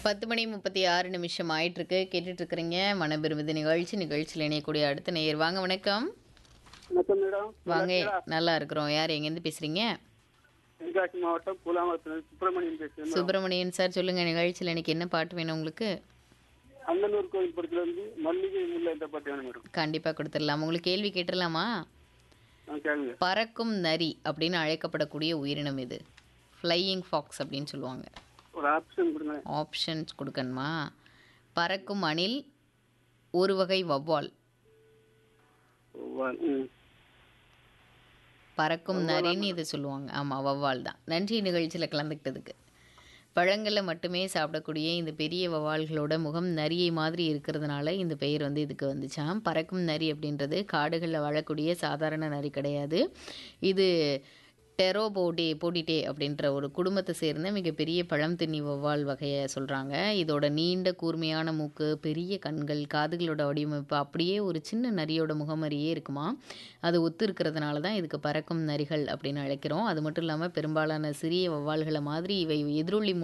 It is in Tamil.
பத்து மணி முப்பத்தி ஆறு நிமிஷம் ஆயிட்டு இருக்கு கேட்டுட்டு இருக்கிறீங்க மனபெருமித நிகழ்ச்சி நிகழ்ச்சியில் இணையக்கூடிய அடுத்த நேயர் வாங்க வணக்கம் வணக்கம் மேடம் வாங்க நல்லா இருக்கிறோம் யார் எங்கேருந்து பேசுறீங்க தென்காசி மாவட்டம் பூலாமரத்தில் சுப்பிரமணியன் பேசுறேன் மேடம். சுப்பிரமணியன் சார் சொல்லுங்க நிகழ்ச்சியில் இன்னைக்கு என்ன பாட்டு வேணும் உங்களுக்கு அண்ணனூர் கோயில் படத்துல இருந்து மல்லிகை முல்லை இந்த பாட்டு வேணும் மேடம் கண்டிப்பாக கொடுத்துடலாம் உங்களுக்கு கேள்வி கேட்டுடலாமா ஆ கேளுங்க பறக்கும் நரி அப்படின்னு அழைக்கப்படக்கூடிய உயிரினம் இது ஃப்ளையிங் ஃபாக்ஸ் அப்படின்னு சொல்லுவாங்க ஒரு ஆப்ஷன் கொடுங்க ஆப்ஷன்ஸ் கொடுக்கணுமா பறக்கும் அணில் ஒரு வகை வவ்வால் வா- ம். பறக்கும் நரின்னு இது சொல்லுவாங்க ஆமாம் வவ்வால் தான் நன்றி நிகழ்ச்சியில் கலந்துக்கிட்டதுக்கு பழங்களில் மட்டுமே சாப்பிடக்கூடிய இந்த பெரிய வவ்வால்களோட முகம் நரியை மாதிரி இருக்கிறதுனால இந்த பெயர் வந்து இதுக்கு வந்துச்சாம் பறக்கும் நரி அப்படின்றது காடுகளில் வாழக்கூடிய சாதாரண நரி கிடையாது இது டெரோபோடே போடிட்டே அப்படின்ற ஒரு குடும்பத்தை சேர்ந்த மிகப்பெரிய பழம் தின்னி வவ்வால் வகையை சொல்கிறாங்க இதோட நீண்ட கூர்மையான மூக்கு பெரிய கண்கள் காதுகளோட வடிவமைப்பு அப்படியே ஒரு சின்ன நரியோட முகமரியே இருக்குமா அது ஒத்து இருக்கிறதுனால தான் இதுக்கு பறக்கும் நரிகள் அப்படின்னு அழைக்கிறோம் அது மட்டும் இல்லாமல் பெரும்பாலான சிறிய வவ்வால்களை மாதிரி இவை எதிரொலி